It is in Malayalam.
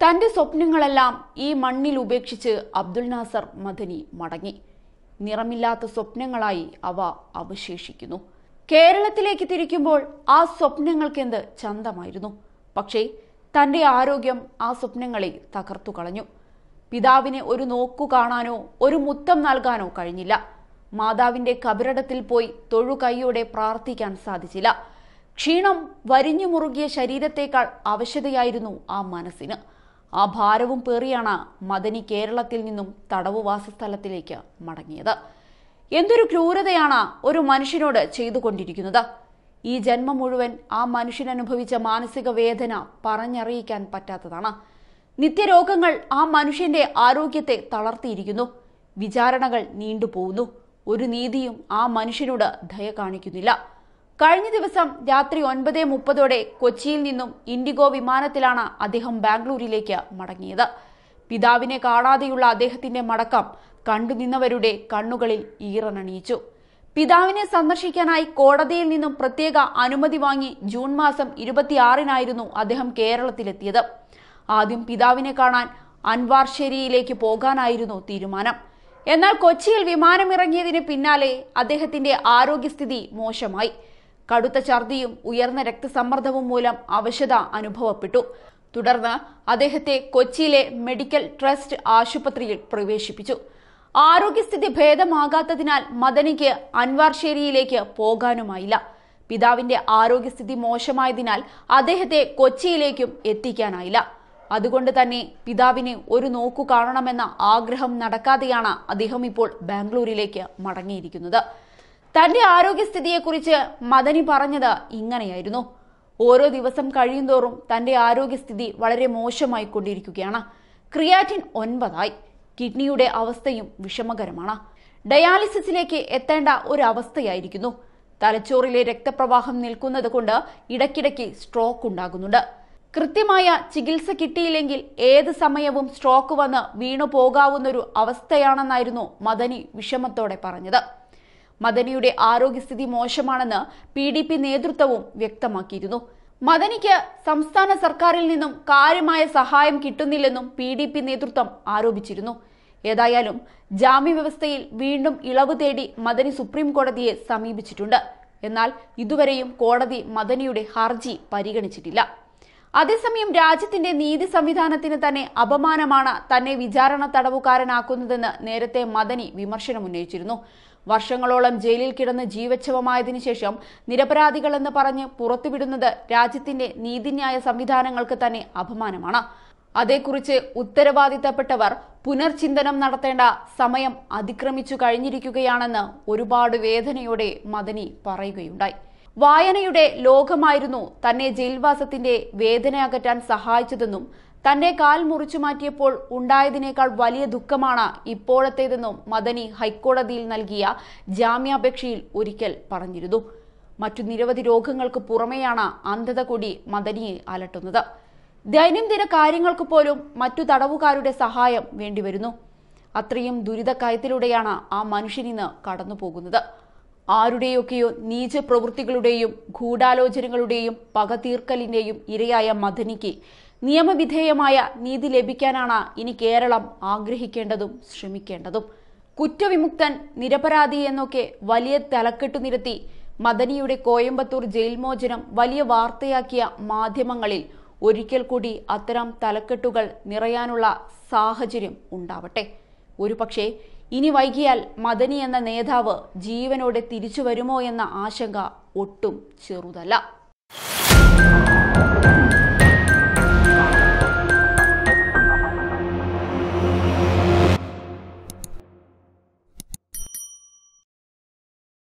തന്റെ സ്വപ്നങ്ങളെല്ലാം ഈ മണ്ണിൽ ഉപേക്ഷിച്ച് അബ്ദുൽ നാസർ മദനി മടങ്ങി നിറമില്ലാത്ത സ്വപ്നങ്ങളായി അവ അവശേഷിക്കുന്നു കേരളത്തിലേക്ക് തിരിക്കുമ്പോൾ ആ സ്വപ്നങ്ങൾക്കെന്ത് ചന്തമായിരുന്നു പക്ഷേ തന്റെ ആരോഗ്യം ആ സ്വപ്നങ്ങളെ തകർത്തു കളഞ്ഞു പിതാവിനെ ഒരു നോക്കു കാണാനോ ഒരു മുത്തം നൽകാനോ കഴിഞ്ഞില്ല മാതാവിന്റെ കബറിടത്തിൽ പോയി തൊഴുകൈയോടെ പ്രാർത്ഥിക്കാൻ സാധിച്ചില്ല ക്ഷീണം വരിഞ്ഞു മുറുകിയ ശരീരത്തേക്കാൾ അവശതയായിരുന്നു ആ മനസ്സിന് ആ ഭാരവും പേറിയാണ് മദനി കേരളത്തിൽ നിന്നും തടവുവാസ സ്ഥലത്തിലേക്ക് മടങ്ങിയത് എന്തൊരു ക്രൂരതയാണ് ഒരു മനുഷ്യനോട് ചെയ്തുകൊണ്ടിരിക്കുന്നത് ഈ ജന്മം മുഴുവൻ ആ മനുഷ്യൻ അനുഭവിച്ച മാനസിക വേദന പറഞ്ഞറിയിക്കാൻ പറ്റാത്തതാണ് നിത്യരോഗങ്ങൾ ആ മനുഷ്യന്റെ ആരോഗ്യത്തെ തളർത്തിയിരിക്കുന്നു വിചാരണകൾ നീണ്ടുപോകുന്നു ഒരു നീതിയും ആ മനുഷ്യനോട് ദയ കാണിക്കുന്നില്ല കഴിഞ്ഞ ദിവസം രാത്രി ഒൻപത് മുപ്പതോടെ കൊച്ചിയിൽ നിന്നും ഇൻഡിഗോ വിമാനത്തിലാണ് അദ്ദേഹം ബാംഗ്ലൂരിലേക്ക് മടങ്ങിയത് പിതാവിനെ കാണാതെയുള്ള അദ്ദേഹത്തിന്റെ മടക്കം കണ്ടുനിന്നവരുടെ കണ്ണുകളിൽ ഈറനണിയിച്ചു പിതാവിനെ സന്ദർശിക്കാനായി കോടതിയിൽ നിന്നും പ്രത്യേക അനുമതി വാങ്ങി ജൂൺ മാസം ഇരുപത്തിയാറിനായിരുന്നു അദ്ദേഹം കേരളത്തിലെത്തിയത് ആദ്യം പിതാവിനെ കാണാൻ അൻവാർശേരിയിലേക്ക് പോകാനായിരുന്നു തീരുമാനം എന്നാൽ കൊച്ചിയിൽ വിമാനമിറങ്ങിയതിന് പിന്നാലെ അദ്ദേഹത്തിന്റെ ആരോഗ്യസ്ഥിതി മോശമായി കടുത്ത ഛർദിയും ഉയർന്ന രക്തസമ്മർദ്ദവും മൂലം അവശത അനുഭവപ്പെട്ടു തുടർന്ന് അദ്ദേഹത്തെ കൊച്ചിയിലെ മെഡിക്കൽ ട്രസ്റ്റ് ആശുപത്രിയിൽ പ്രവേശിപ്പിച്ചു ആരോഗ്യസ്ഥിതി ഭേദമാകാത്തതിനാൽ മദനിക്ക് അൻവാർശേരിയിലേക്ക് പോകാനുമായില്ല പിതാവിന്റെ ആരോഗ്യസ്ഥിതി മോശമായതിനാൽ അദ്ദേഹത്തെ കൊച്ചിയിലേക്കും എത്തിക്കാനായില്ല അതുകൊണ്ട് തന്നെ പിതാവിനെ ഒരു നോക്കു കാണണമെന്ന ആഗ്രഹം നടക്കാതെയാണ് അദ്ദേഹം ഇപ്പോൾ ബാംഗ്ലൂരിലേക്ക് മടങ്ങിയിരിക്കുന്നത് തന്റെ ആരോഗ്യസ്ഥിതിയെക്കുറിച്ച് മദനി പറഞ്ഞത് ഇങ്ങനെയായിരുന്നു ഓരോ ദിവസം കഴിയുന്തോറും തന്റെ ആരോഗ്യസ്ഥിതി വളരെ മോശമായി കൊണ്ടിരിക്കുകയാണ് ക്രിയാറ്റിൻ ഒൻപതായി കിഡ്നിയുടെ അവസ്ഥയും വിഷമകരമാണ് ഡയാലിസിസിലേക്ക് എത്തേണ്ട ഒരു അവസ്ഥയായിരിക്കുന്നു തലച്ചോറിലെ രക്തപ്രവാഹം നിൽക്കുന്നത് കൊണ്ട് ഇടയ്ക്കിടയ്ക്ക് സ്ട്രോക്ക് ഉണ്ടാകുന്നുണ്ട് കൃത്യമായ ചികിത്സ കിട്ടിയില്ലെങ്കിൽ ഏത് സമയവും സ്ട്രോക്ക് വന്ന് വീണു പോകാവുന്നൊരു അവസ്ഥയാണെന്നായിരുന്നു മദനി വിഷമത്തോടെ പറഞ്ഞത് മദനിയുടെ ആരോഗ്യസ്ഥിതി മോശമാണെന്ന് പി ഡി പി നേതൃത്വവും വ്യക്തമാക്കിയിരുന്നു മദനിക്ക് സംസ്ഥാന സർക്കാരിൽ നിന്നും കാര്യമായ സഹായം കിട്ടുന്നില്ലെന്നും പി ഡി പി നേതൃത്വം ആരോപിച്ചിരുന്നു ഏതായാലും ജാമ്യവ്യവസ്ഥയിൽ വീണ്ടും ഇളവ് തേടി മദനി സുപ്രീം കോടതിയെ സമീപിച്ചിട്ടുണ്ട് എന്നാൽ ഇതുവരെയും കോടതി മദനിയുടെ ഹർജി പരിഗണിച്ചിട്ടില്ല അതേസമയം രാജ്യത്തിന്റെ നീതി സംവിധാനത്തിന് തന്നെ അപമാനമാണ് തന്നെ വിചാരണ തടവുകാരനാക്കുന്നതെന്ന് നേരത്തെ മദനി വിമർശനമുന്നയിച്ചിരുന്നു വർഷങ്ങളോളം ജയിലിൽ കിടന്ന് ജീവച്ഛവമായതിനു ശേഷം നിരപരാധികളെന്ന് പറഞ്ഞ് പുറത്തുവിടുന്നത് രാജ്യത്തിന്റെ നീതിന്യായ സംവിധാനങ്ങൾക്ക് തന്നെ അപമാനമാണ് അതേക്കുറിച്ച് ഉത്തരവാദിത്തപ്പെട്ടവർ പുനർചിന്തനം നടത്തേണ്ട സമയം അതിക്രമിച്ചു കഴിഞ്ഞിരിക്കുകയാണെന്ന് ഒരുപാട് വേദനയോടെ മദനി പറയുകയുണ്ടായി വായനയുടെ ലോകമായിരുന്നു തന്നെ ജയിൽവാസത്തിന്റെ വേദന അകറ്റാൻ സഹായിച്ചതെന്നും തന്റെ കാൽ മുറിച്ചു മാറ്റിയപ്പോൾ ഉണ്ടായതിനേക്കാൾ വലിയ ദുഃഖമാണ് ഇപ്പോഴത്തേതെന്നും മദനി ഹൈക്കോടതിയിൽ നൽകിയ ജാമ്യാപേക്ഷയിൽ ഒരിക്കൽ പറഞ്ഞിരുന്നു മറ്റു നിരവധി രോഗങ്ങൾക്ക് പുറമെയാണ് അന്ധത കൂടി മദനിയെ അലട്ടുന്നത് ദൈനംദിന കാര്യങ്ങൾക്ക് പോലും മറ്റു തടവുകാരുടെ സഹായം വേണ്ടിവരുന്നു അത്രയും ദുരിതക്കയത്തിലൂടെയാണ് ആ മനുഷ്യനിന്ന് കടന്നു പോകുന്നത് ആരുടെയൊക്കെയോ നീച പ്രവൃത്തികളുടെയും ഗൂഢാലോചനകളുടെയും പകതീർക്കലിന്റെയും ഇരയായ മദനിക്ക് നിയമവിധേയമായ നീതി ലഭിക്കാനാണ് ഇനി കേരളം ആഗ്രഹിക്കേണ്ടതും ശ്രമിക്കേണ്ടതും കുറ്റവിമുക്തൻ നിരപരാധി എന്നൊക്കെ വലിയ തലക്കെട്ടു നിരത്തി മദനിയുടെ കോയമ്പത്തൂർ ജയിൽ മോചനം വലിയ വാർത്തയാക്കിയ മാധ്യമങ്ങളിൽ ഒരിക്കൽ കൂടി അത്തരം തലക്കെട്ടുകൾ നിറയാനുള്ള സാഹചര്യം ഉണ്ടാവട്ടെ ഒരുപക്ഷെ ഇനി വൈകിയാൽ മദനി എന്ന നേതാവ് ജീവനോടെ തിരിച്ചു വരുമോ എന്ന ആശങ്ക ഒട്ടും ചെറുതല്ല